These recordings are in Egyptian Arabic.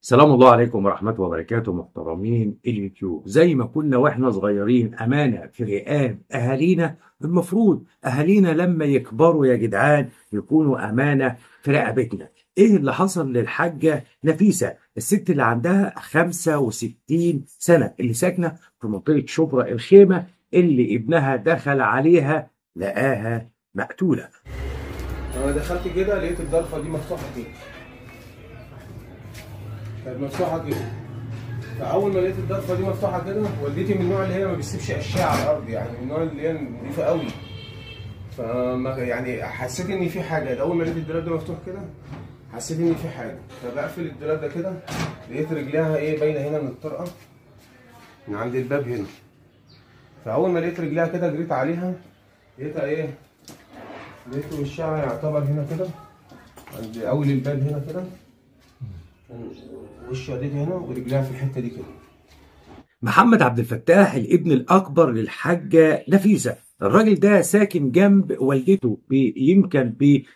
سلام الله عليكم ورحمة وبركاته محترمين اليوتيوب زي ما كنا واحنا صغيرين أمانة في رئاب أهالينا المفروض أهالينا لما يكبروا يا جدعان يكونوا أمانة في رقبتنا إيه اللي حصل للحاجة نفيسة الست اللي عندها 65 سنة اللي ساكنة في منطقة شبرا الخيمة اللي ابنها دخل عليها لقاها مقتولة انا دخلت كده لقيت الضرفه دي مفتوحه كده كانت مفتوحه كده فاول ما لقيت الضرفه دي مفتوحه كده والدتي من النوع اللي هي ما بتسيبش اشياء على الارض يعني من النوع اللي هي نظيفه قوي فما يعني حسيت ان في حاجه ده اول ما لقيت الدولاب ده مفتوح كده حسيت ان في حاجه فبقفل الدولاب ده كده لقيت رجليها ايه باينه هنا من الطرقه من عند الباب هنا فاول ما لقيت رجليها كده جريت عليها لقيتها ايه لقيت وشها يعتبر هنا كده عند اول الباب هنا كده وش والدتي هنا ورجلها في الحته دي كده محمد عبد الفتاح الابن الأكبر للحاجة نفيسة الراجل ده ساكن جنب والدته ب- يمكن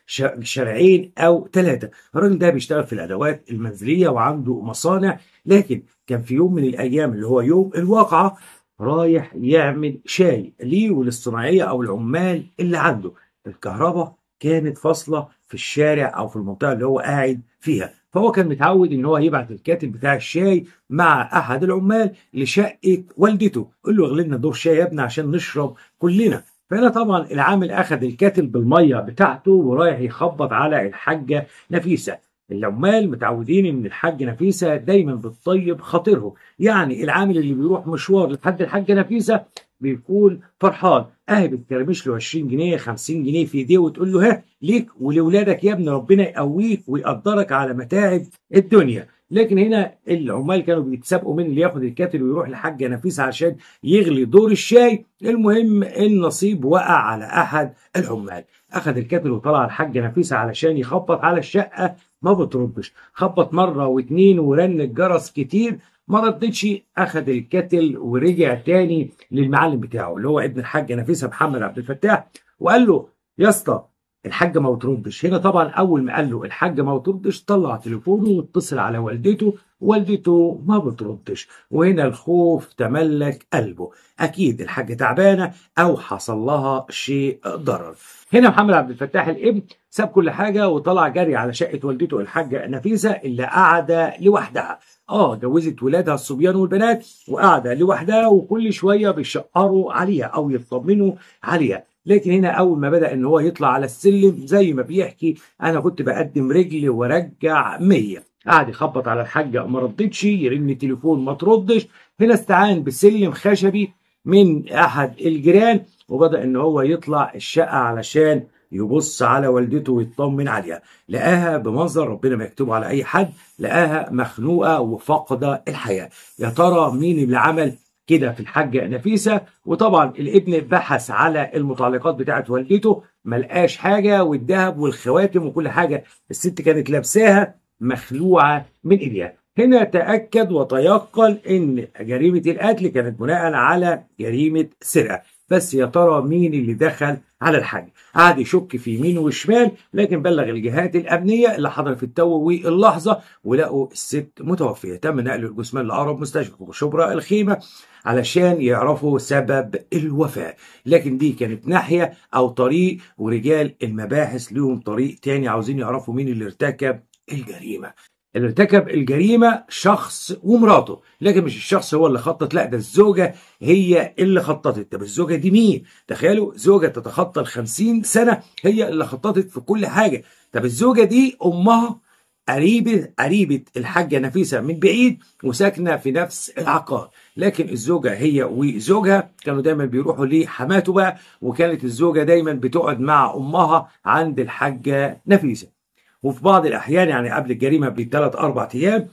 بشارعين أو ثلاثة الراجل ده بيشتغل في الأدوات المنزلية وعنده مصانع لكن كان في يوم من الأيام اللي هو يوم الواقعة رايح يعمل شاي ليه وللصناعية أو العمال اللي عنده الكهرباء كانت فاصلة في الشارع أو في المنطقة اللي هو قاعد فيها فهو كان متعود ان هو يبعت الكاتب بتاع الشاي مع احد العمال لشقه والدته قول له اغلي لنا دور شاي يا ابني عشان نشرب كلنا فهنا طبعا العامل اخذ الكاتل بالميه بتاعته ورايح يخبط على الحاجه نفيسه العمال متعودين ان الحاجه نفيسه دايما بتطيب خاطرهم يعني العامل اللي بيروح مشوار لحد الحاجه نفيسه بيكون فرحان اهي بتكرمش له 20 جنيه 50 جنيه في ايديه وتقول له ها ليك ولولادك يا ابني ربنا يقويك ويقدرك على متاعب الدنيا لكن هنا العمال كانوا بيتسابقوا مين اللي ياخد الكاتل ويروح لحاجه نفيسه عشان يغلي دور الشاي المهم النصيب وقع على احد العمال اخذ الكاتل وطلع الحاجه نفيسه علشان يخبط على الشقه ما بتردش خبط مره واتنين ورن الجرس كتير ما ردتش اخذ الكتل ورجع تاني للمعلم بتاعه اللي هو ابن الحاجه نفيسه محمد عبد الفتاح وقال له يا اسطى الحاجه ما بتردش هنا طبعا اول ما قال له الحاجه ما بتردش طلع تليفونه واتصل على والدته والدته ما بتردش وهنا الخوف تملك قلبه اكيد الحاجه تعبانه او حصل لها شيء ضرر هنا محمد عبد الفتاح الابن ساب كل حاجه وطلع جري على شقه والدته الحاجه نفيسه اللي قاعده لوحدها اه جوزت ولادها الصبيان والبنات وقاعده لوحدها وكل شويه بيشقروا عليها او يطمنوا عليها لكن هنا اول ما بدا ان هو يطلع على السلم زي ما بيحكي انا كنت بقدم رجلي وارجع 100 قعد يخبط على الحاجه ما ردتش يرن التليفون ما تردش هنا استعان بسلم خشبي من احد الجيران وبدا ان هو يطلع الشقه علشان يبص على والدته ويطمن عليها لقاها بمنظر ربنا ما يكتبه على اي حد لقاها مخنوقه وفاقده الحياه يا ترى مين اللي عمل كده في الحاجة نفيسة وطبعا الابن بحث على المتعلقات بتاعت والدته ملقاش حاجة والذهب والخواتم وكل حاجة الست كانت لابساها مخلوعة من ايديها هنا تأكد وتيقن ان جريمة القتل كانت بناء على جريمة سرقة بس يا ترى مين اللي دخل على الحاج قعد يشك في يمين وشمال لكن بلغ الجهات الامنيه اللي حضرت في التو واللحظه ولقوا الست متوفيه تم نقل الجثمان لاقرب مستشفى في شبرا الخيمه علشان يعرفوا سبب الوفاه لكن دي كانت ناحيه او طريق ورجال المباحث لهم طريق تاني عاوزين يعرفوا مين اللي ارتكب الجريمه اللي ارتكب الجريمة شخص ومراته لكن مش الشخص هو اللي خطط لا ده الزوجة هي اللي خططت طب الزوجة دي مين تخيلوا زوجة تتخطى الخمسين سنة هي اللي خططت في كل حاجة طب الزوجة دي أمها قريبة قريبة الحاجة نفيسة من بعيد وساكنة في نفس العقار لكن الزوجة هي وزوجها كانوا دايما بيروحوا لحماته بقى وكانت الزوجة دايما بتقعد مع أمها عند الحاجة نفيسة وفي بعض الأحيان يعني قبل الجريمة بثلاث أربع أيام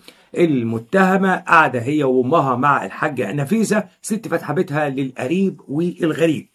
المتهمة قاعدة هي وأمها مع الحاجة نفيسة ست فاتحة بيتها للقريب والغريب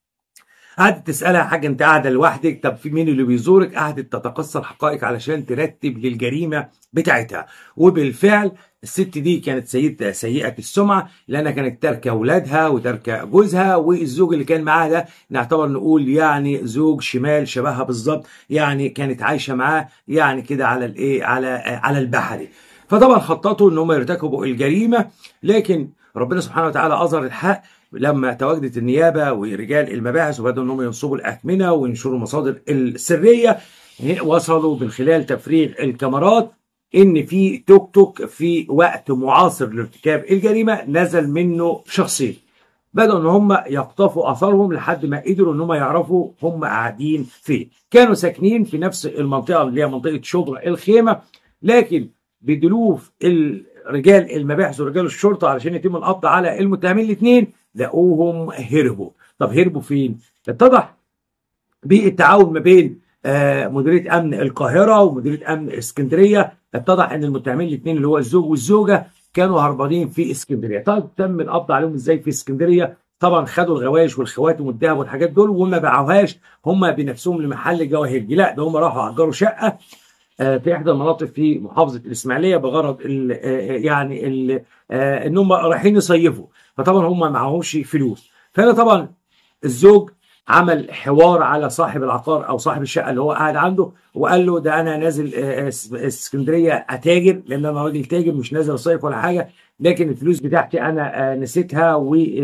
قعدت تسألها حاجة أنت قاعدة لوحدك طب في مين اللي بيزورك قعدت تتقصى الحقائق علشان ترتب للجريمة بتاعتها وبالفعل الست دي كانت سيدة سيئة السمعة لأنها كانت تاركة أولادها وتاركة جوزها والزوج اللي كان معاها ده نعتبر نقول يعني زوج شمال شبهها بالظبط يعني كانت عايشة معاه يعني كده على الإيه على على البحري فطبعا خططوا ان هم يرتكبوا الجريمه لكن ربنا سبحانه وتعالى اظهر الحق لما تواجدت النيابه ورجال المباحث وبداوا انهم ينصبوا الاكمنه وينشروا المصادر السريه وصلوا من خلال تفريغ الكاميرات ان في توك توك في وقت معاصر لارتكاب الجريمه نزل منه شخصين بدأوا ان هم يقطفوا اثارهم لحد ما قدروا ان هم يعرفوا هم قاعدين فين كانوا ساكنين في نفس المنطقه اللي هي منطقه شبرا الخيمه لكن بدلوف رجال المباحث ورجال الشرطه علشان يتم القبض على المتهمين الاثنين لقوهم هربوا طب هربوا فين اتضح بالتعاون ما بين آه، مديريه امن القاهره ومديريه امن اسكندريه اتضح ان المتهمين الاثنين اللي هو الزوج والزوجه كانوا هربانين في اسكندريه طيب تم القبض عليهم ازاي في اسكندريه طبعا خدوا الغوايش والخواتم والذهب والحاجات دول وما باعوهاش هم بنفسهم لمحل جواهرجي لا ده هم راحوا اجروا شقه آه، في احدى المناطق في محافظه الاسماعيليه بغرض ال آه، يعني ال آه، ان هم رايحين يصيفوا فطبعا هم معهوش فلوس فهنا طبعا الزوج عمل حوار على صاحب العقار او صاحب الشقه اللي هو قاعد عنده وقال له ده انا نازل آه، اس- اسكندريه اتاجر لان انا راجل تاجر مش نازل اصيف ولا حاجه لكن الفلوس بتاعتي انا آه، نسيتها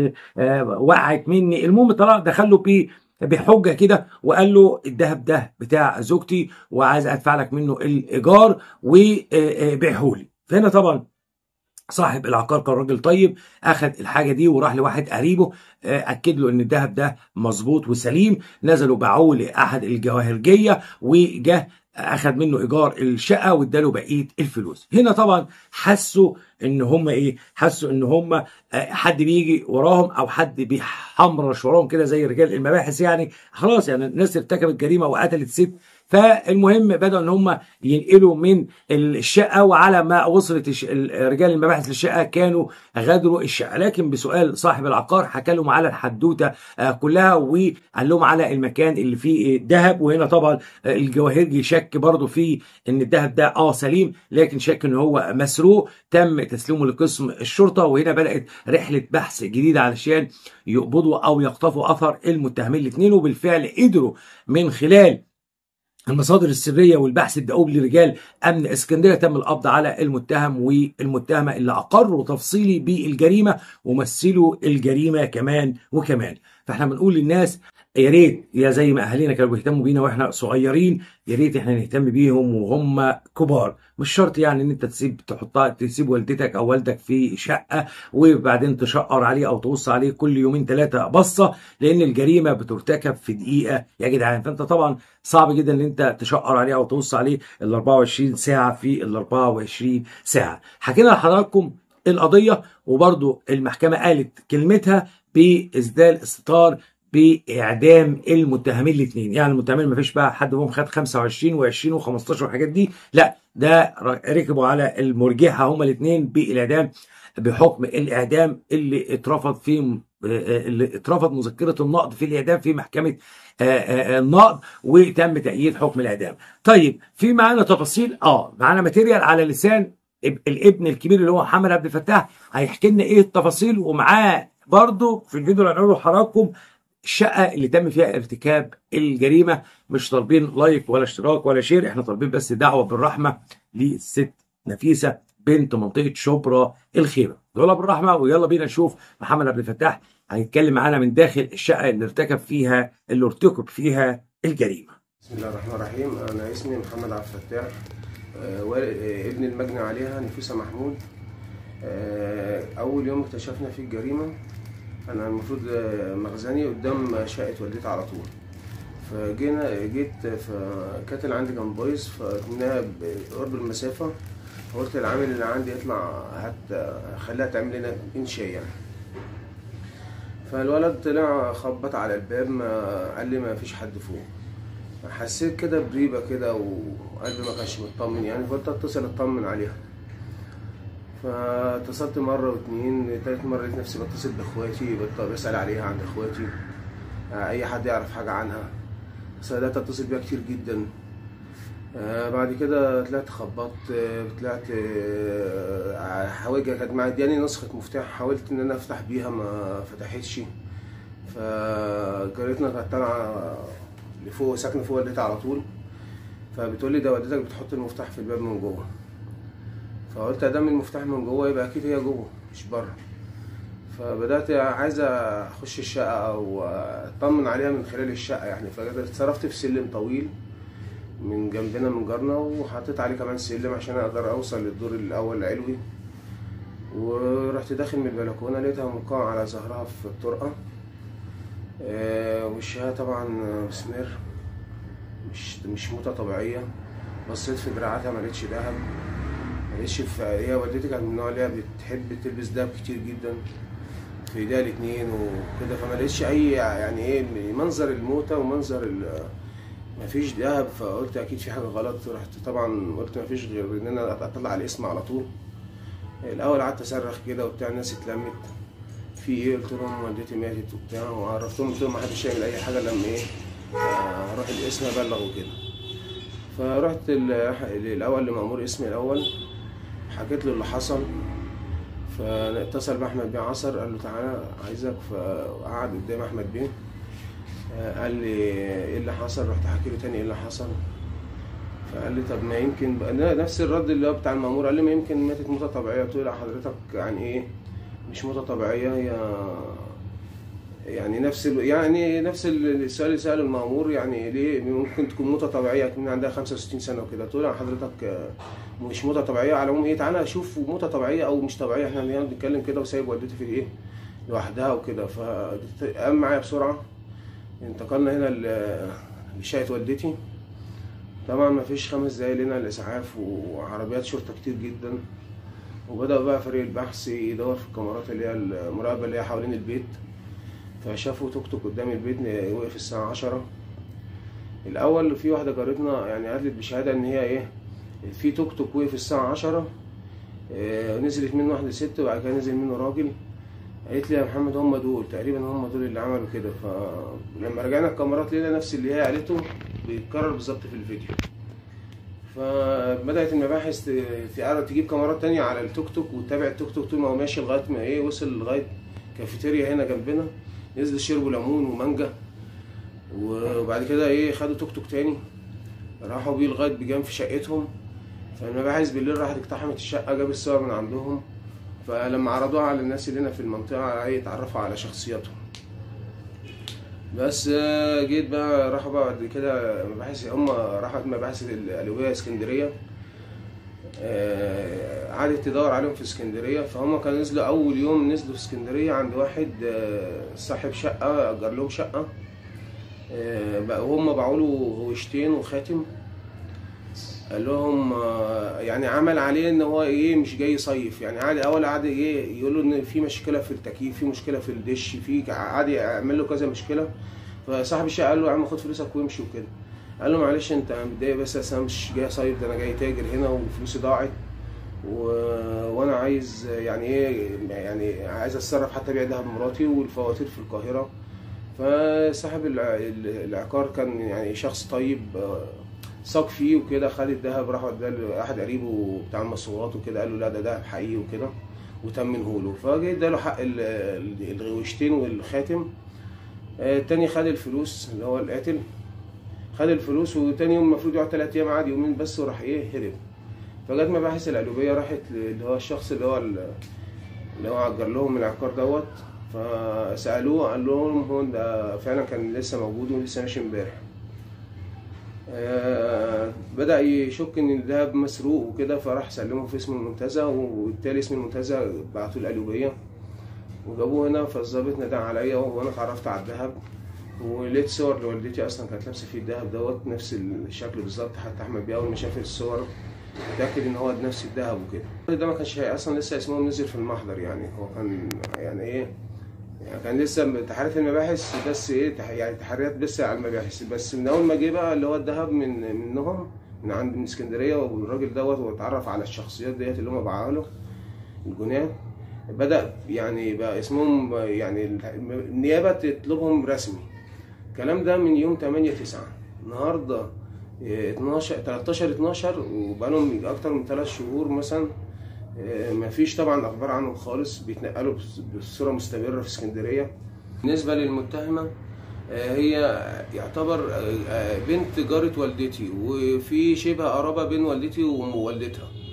ووقعت مني المهم طلع دخل له بيه بحجه كده وقال له الذهب ده بتاع زوجتي وعايز ادفع لك منه الايجار وبيعه لي فهنا طبعا صاحب العقار كان راجل طيب اخذ الحاجه دي وراح لواحد قريبه آه، اكد له ان الذهب ده مظبوط وسليم نزلوا باعوه لاحد الجواهرجيه وجه اخذ منه ايجار الشقه واداله بقيه الفلوس هنا طبعا حسوا ان هم ايه حسوا ان هم آه، حد بيجي وراهم او حد بيحمرش وراهم كده زي رجال المباحث يعني خلاص يعني الناس ارتكبت جريمه وقتلت ست فالمهم بدأوا ان هم ينقلوا من الشقه وعلى ما وصلت الش- ال- رجال المباحث للشقه كانوا غادروا الشقه لكن بسؤال صاحب العقار حكى لهم على الحدوته آه، كلها وقال لهم على المكان اللي فيه ذهب وهنا طبعا آه، الجواهرجي شك برضه في ان الذهب ده اه سليم لكن شك ان هو مسروق تم تسليمه لقسم الشرطه وهنا بدات رحله بحث جديده علشان يقبضوا او يقطفوا اثر المتهمين الاثنين وبالفعل قدروا من خلال المصادر السريه والبحث الدؤوب لرجال امن اسكندريه تم القبض على المتهم والمتهمه اللي اقروا تفصيلي بالجريمه ومثلوا الجريمه كمان وكمان فاحنا بنقول للناس يا ريت يا زي ما اهالينا كانوا بيهتموا بينا واحنا صغيرين يا ريت احنا نهتم بيهم وهم كبار مش شرط يعني ان انت تسيب تحطها تسيب والدتك او والدك في شقه وبعدين تشقر عليه او تبص عليه كل يومين ثلاثه بصه لان الجريمه بترتكب في دقيقه يا جدعان فانت طبعا صعب جدا ان انت تشقر عليه او تبص عليه ال 24 ساعه في ال 24 ساعه حكينا لحضراتكم القضيه وبرضو المحكمه قالت كلمتها باسدال استطار باعدام المتهمين الاثنين يعني المتهمين ما فيش بقى حد فيهم خد 25 و20 و15 والحاجات دي لا ده ركبوا على المرجحه هما الاثنين بالاعدام بحكم الاعدام اللي اترفض في اللي اترفض مذكره النقض في الاعدام في محكمه آه، آه، النقض وتم تأييد حكم الاعدام. طيب في معانا تفاصيل اه معانا ماتيريال على لسان اب- الابن الكبير اللي هو محمد عبد الفتاح هيحكي لنا ايه التفاصيل ومعاه برضه في الفيديو اللي هنقوله لحضراتكم الشقه اللي تم فيها ارتكاب الجريمه مش طالبين لايك ولا اشتراك ولا شير احنا طالبين بس دعوه بالرحمه للست نفيسه بنت منطقه شبرا الخيمه دول بالرحمه ويلا بينا نشوف محمد عبد الفتاح هيتكلم معانا من داخل الشقه اللي ارتكب فيها اللي ارتكب فيها الجريمه بسم الله الرحمن الرحيم انا اسمي محمد عبد الفتاح آه، والد- آه، ابن المجني عليها نفيسه محمود آه، اول يوم اكتشفنا فيه الجريمه انا المفروض آه، مخزني قدام شقه والدتي على طول فجينا جيت فكاتل عندي كان بايظ فكنا قرب المسافه قلت للعامل اللي عندي اطلع هات خليها تعمل لنا انشاء يعني فالولد طلع خبط على الباب ما قال لي ما فيش حد فوق حسيت كده بريبة كده وقلبي ما كانش مطمن يعني فقلت اتصل اطمن عليها فاتصلت مرة واتنين تالت مرة لقيت نفسي بتصل باخواتي بت- بسأل عليها عند اخواتي آه، اي حد يعرف حاجة عنها بس بدأت اتصل بيها كتير جدا آه، بعد كده طلعت خبطت آه، طلعت آه، حاولت كانت معدياني نسخة مفتاح حاولت ان انا افتح بيها ما فتحتش فجارتنا كانت طالعة لفوق ساكنة فوق والدتي على طول فبتقول لي ده والدتك بتحط المفتاح في الباب من جوه فقلت ادام المفتاح من جوه يبقى اكيد هي جوه مش بره فبدات عايز اخش الشقه او اطمن عليها من خلال الشقه يعني فاتصرفت في سلم طويل من جنبنا من جارنا وحطيت عليه كمان سلم عشان اقدر اوصل للدور الاول العلوي ورحت داخل من البلكونه لقيتها ملقاة على ظهرها في الطرقه آه، وشها طبعا مسمر مش مش موتة طبيعية بصيت في دراعاتها ما لقيتش دهب ما لقيتش في هي والدتي كانت من النوع اللي هي بتحب تلبس دهب كتير جدا في ايديها الاتنين وكده فما لقيتش اي يعني ايه منظر الموتة ومنظر ال ما فيش دهب فقلت اكيد في حاجة غلط رحت طبعا قلت ما فيش غير ان انا اطلع الاسم على طول الاول قعدت اصرخ كده وبتاع الناس اتلمت في ايه قلت لهم والدتي ماتت وبتاع وعرفتهم قلت لهم ما حدش يعمل اي حاجه لما ايه آه، اروح القسم ابلغ وكده فرحت ال- الاول لمأمور اسمي الاول حكيت له اللي حصل فاتصل باحمد بيه عصر قال له تعالى عايزك فقعد قدام احمد بيه آه، قال لي ايه اللي حصل رحت حكي له تاني ايه اللي حصل فقال لي طب ما يمكن بقى نفس الرد اللي هو بتاع المأمور قال لي ما يمكن ماتت موتة طبيعية قلت له لا حضرتك يعني ايه مش موتة طبيعية هي يعني نفس ال... يعني نفس السؤال اللي سأله المأمور يعني ليه ممكن تكون موتة طبيعية تكون عندها 65 سنة وكده قلت له لا حضرتك آه، مش موتة طبيعية على العموم ايه تعالى شوف موتة طبيعية أو مش طبيعية احنا هنا بنتكلم كده وسايب والدتي في ايه لوحدها وكده فقام معايا بسرعة انتقلنا هنا ل- لشقة والدتي طبعا ما فيش خمس دقايق لنا الاسعاف وعربيات شرطه كتير جدا وبدا بقى فريق البحث يدور في الكاميرات اللي هي المراقبه اللي هي حوالين البيت فشافوا توك توك قدام البيت وقف الساعه عشرة الاول في واحده جارتنا يعني قالت بشهاده ان هي ايه في توك توك وقف الساعه عشرة آه، نزلت منه واحده ست وبعد كده نزل منه راجل قالت لي يا محمد هم دول تقريبا هم دول اللي عملوا كده فلما رجعنا الكاميرات لقينا نفس اللي هي قالته بيتكرر بالظبط في الفيديو فبدات المباحث ت- تعرف تجيب كاميرات تانية على التوك توك وتتابع التوك توك طول ما هو ماشي لغايه ما ايه وصل لغايه كافيتيريا هنا جنبنا نزلوا شربوا ليمون ومانجا وبعد كده ايه خدوا توك توك تاني راحوا بيه لغايه بجنب في شقتهم فالمباحث بالليل راحت اقتحمت الشقه جاب الصور من عندهم فلما عرضوها على الناس اللي هنا في المنطقه ايه اتعرفوا على شخصياتهم بس آه، جيت بقى راحوا بقى بعد كده مباحث هم راحت مباحث الألوية اسكندرية آه، قعدت تدور عليهم في اسكندرية فهم كانوا نزلوا أول يوم نزلوا في اسكندرية عند واحد آه، صاحب شقة أجر لهم شقة آه، بقى هم باعوا له هوشتين وخاتم قال لهم آه، يعني عمل عليه ان هو ايه مش جاي يصيف يعني قعد اول قعد ايه يقول له ان في مشكله في التكييف في مشكله في الدش في قعد يعمل له كذا مشكله فصاحب الشقه قال له يا عم خد فلوسك وامشي وكده قال له معلش انت متضايق بس أصل انا مش جاي صيف ده انا جاي تاجر هنا وفلوسي ضاعت و... وانا عايز يعني ايه يعني عايز اتصرف حتى ابيع دهب مراتي والفواتير في القاهره فصاحب الع- العقار كان يعني شخص طيب آه، ثق فيه وكده خد الذهب راح وداه لاحد قريبه بتاع المصورات وكده قال له لا ده دهب حقيقي وكده وتمنه له فجه اداله حق ال- ال- الغوشتين والخاتم آه، التاني خد الفلوس اللي هو القاتل خد الفلوس وتاني يوم المفروض يقعد تلات ايام قعد يومين بس وراح ايه هرب فجت مباحث القلوبيه راحت اللي هو الشخص اللي هو ال- اللي هو اجر لهم العقار دوت فسالوه قال لهم هو ده فعلا كان لسه موجود ولسه ماشي امبارح آه، بدأ يشك إن الذهب مسروق وكده فراح سلمه في اسم المنتزه وبالتالي اسم المنتزه بعتوه القليوبية وجابوه هنا فالظابط نادى عليا وأنا اتعرفت على الذهب ولقيت صور لوالدتي أصلا كانت لابسة فيه الذهب دوت نفس الشكل بالظبط حتى أحمد بيه أول ما شاف الصور اتأكد إن هو نفس الذهب وكده ده ما كانش أصلا لسه اسمهم نزل في المحضر يعني هو كان يعني إيه يعني كان لسه تحريات المباحث بس ايه تح- يعني تحريات لسه على المباحث بس من اول ما جه بقى اللي هو الذهب من منهم من عند من اسكندريه والراجل دوت واتعرف على الشخصيات ديت اللي هم باعوها له الجناه بدا يعني بقى اسمهم يعني النيابه تطلبهم رسمي الكلام ده من يوم 8 9 النهارده إيه، 12 13 12 وبقالهم اكتر من 3 شهور مثلا ما فيش طبعا اخبار عنهم خالص بيتنقلوا بص- بصوره مستمره في اسكندريه بالنسبه للمتهمه آه، هي يعتبر آه، آه، بنت جارة والدتي وفي شبه قرابة بين والدتي ووالدتها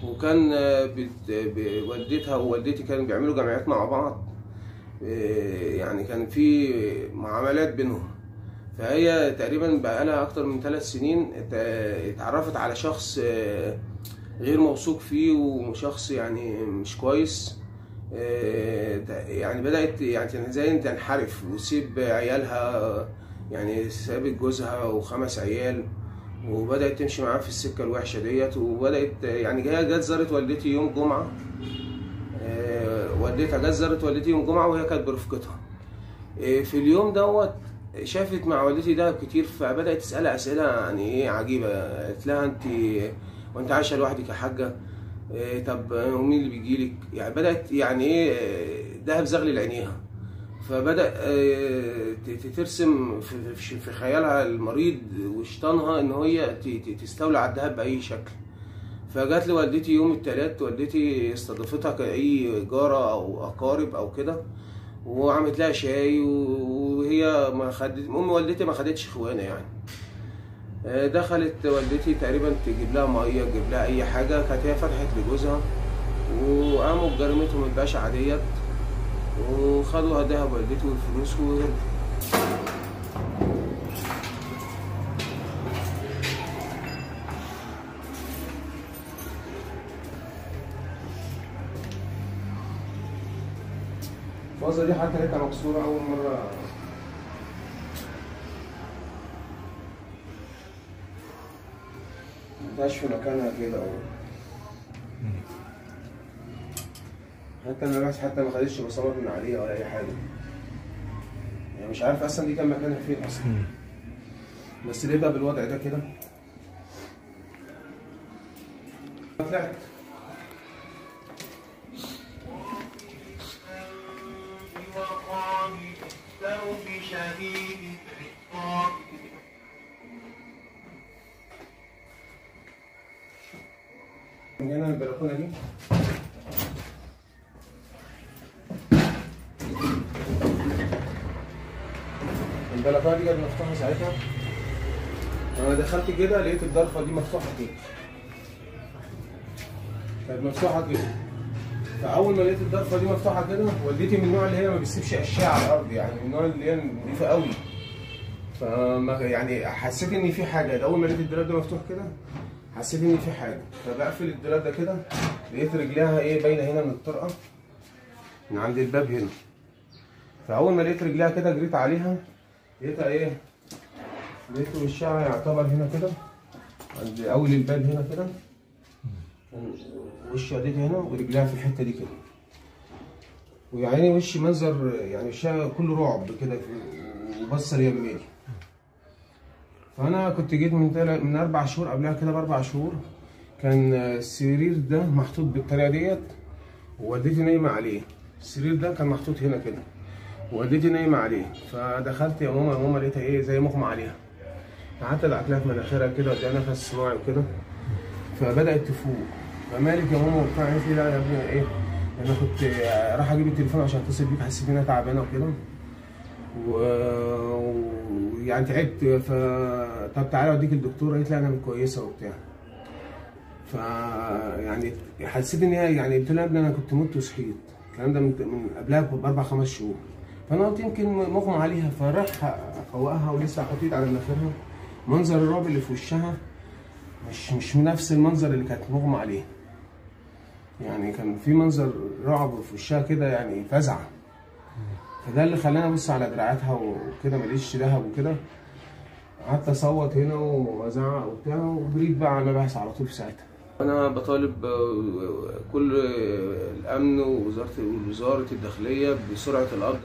وكان آه، بت- ب- والدتها ووالدتي كانوا بيعملوا جمعيات مع بعض آه، يعني كان في معاملات بينهم فهي تقريبا بقى لها اكتر من ثلاث سنين ات- اتعرفت على شخص آه، غير موثوق فيه وشخص يعني مش كويس آه، ت- يعني بدأت يعني زي تنحرف وتسيب عيالها يعني سابت جوزها وخمس عيال وبدأت تمشي معاه في السكة الوحشة ديت وبدأت يعني جاية جت زارت والدتي يوم جمعة آه، والدتها جت زارت والدتي يوم جمعة وهي كانت برفقتها آه، في اليوم دوت شافت مع والدتي دهب كتير فبدأت تسألها أسئلة يعني إيه عجيبة قالت لها أنت وأنت عايشة لوحدك يا حاجة إيه طب ومين اللي بيجيلك يعني بدأت يعني إيه آه، دهب زغلل عينيها فبدأ آه، ت- ت- ترسم في- في في خيالها المريض وشيطانها إن هي ت- ت- تستولي على الدهب بأي شكل فجات لوالدتي يوم التلات والدتي استضافتها كأي جارة أو أقارب أو كده وعملت لها شاي وهي ما خدت أم والدتي ما خدتش خوانة يعني آه، دخلت والدتي تقريبا تجيب لها مية تجيب لها أي حاجة كانت هي فتحت لجوزها وقاموا بجريمتهم البشعة ديت وخدوا هداها والدتي والفلوس وهربوا الفازة دي حتى لقيتها مكسورة أول مرة مبقاش في مكانها كده أو حتى الملابس حتى ما خدتش بصمات من عليها ولا أي حاجة يعني مش عارف أصلا دي كان مكانها فين أصلا بس لقيتها بالوضع ده كده طلعت وقام الثوب شديد العقاب من هنا البلكونة دي البلكونة دي كانت مفتوحة ساعتها أنا دخلت كده لقيت الضرفة دي مفتوحة كده كانت مفتوحة كده فأول ما لقيت الضرفة دي مفتوحة كده والدتي من النوع اللي هي ما بتسيبش أشياء على الأرض يعني من النوع اللي هي نضيفة قوي فما يعني حسيت إن في حاجة ده أول ما لقيت الدولاب ده مفتوح كده حسيت ان في حاجه فبقفل الدولاب ده كده لقيت رجليها ايه باينه هنا من الطرقه من عند الباب هنا فاول ما لقيت رجليها كده جريت عليها لقيتها ايه لقيت وشها يعتبر هنا كده عند اول الباب هنا كده كان وش والدتي هنا ورجليها في الحته دي كده ويعني وشي منظر يعني وشها كله رعب كده وبصر يميني فانا كنت جيت من تل... من اربع شهور قبلها كده باربع شهور كان السرير ده محطوط بالطريقه ديت ووالدتي نايمه عليه السرير ده كان محطوط هنا كده ووالدتي نايمه عليه فدخلت يا ماما يا ماما لقيتها ايه زي مغمى عليها قعدت ادعك لها في مناخيرها كده واديها نفس صناعي وكده فبدات تفوق فمالك يا ماما وبتاع قالت لي لا يا ابني ايه انا كنت رايح اجيب التليفون عشان اتصل بيك حسيت ان انا تعبانه وكده و- ويعني تعبت ف طب تعالى اوديك الدكتور قالت لي انا كويسه وبتاع ف يعني حسيت ان هي يعني قلت لها يا ابني انا كنت مت وصحيت الكلام ده من, من قبلها باربع خمس شهور فانا قلت يمكن مغمى عليها فراح افوقها ولسه احط ايد على مناخيرها منظر الرعب اللي في وشها مش مش نفس المنظر اللي كانت مغمى عليه يعني كان في منظر رعب في وشها كده يعني فزعه فده اللي خلاني ابص على دراعاتها وكده ماليش ذهب وكده قعدت اصوت هنا وازعق وبتاع وجريت بقى على المباحث على طول في ساعتها انا بطالب كل الامن ووزاره وزاره الداخليه بسرعه القبض